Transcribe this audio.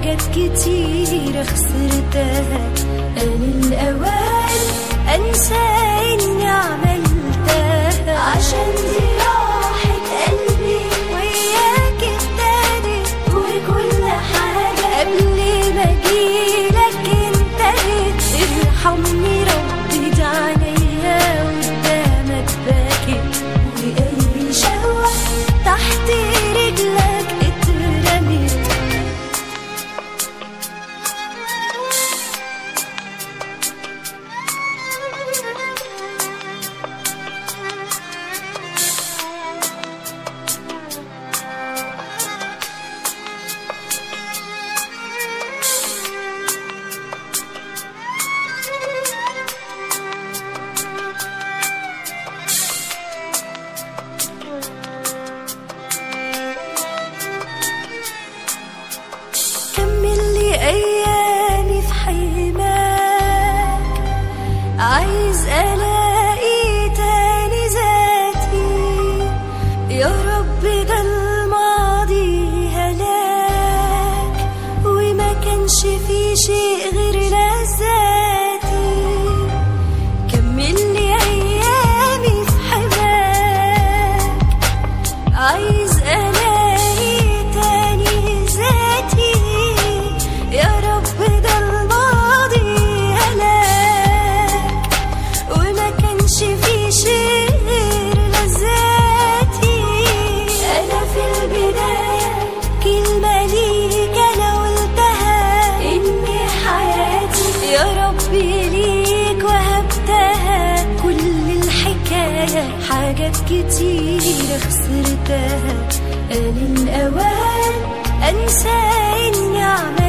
حاجات كتير خسرتها أنا الأوان أنسى إني عملتها عشان دي راحة قلبي وياك التاني وكل حاجة قبل ما أجيلك انتهت ارحمني ربي ده عليا قدامك باكت وقلبي شوق تحت رجلك اترمت كمل لي ايامي في حماك عايز الاقي تاني ذاتي يا رب ده الماضي هلاك وما كانش في شيء غير لذاتي كمل لي ايامي في حماك عايز الاقي تاني ذاتي يا رب ده الماضي هلاك وما كانش في شيء غير لذاتي انا في البدايه كلمه ليك انا قلتها اني حياتي يا ربي ليك وهبتها كل الحكايه حاجات كتير خسرتها أنا الأوان أنسى إني عملت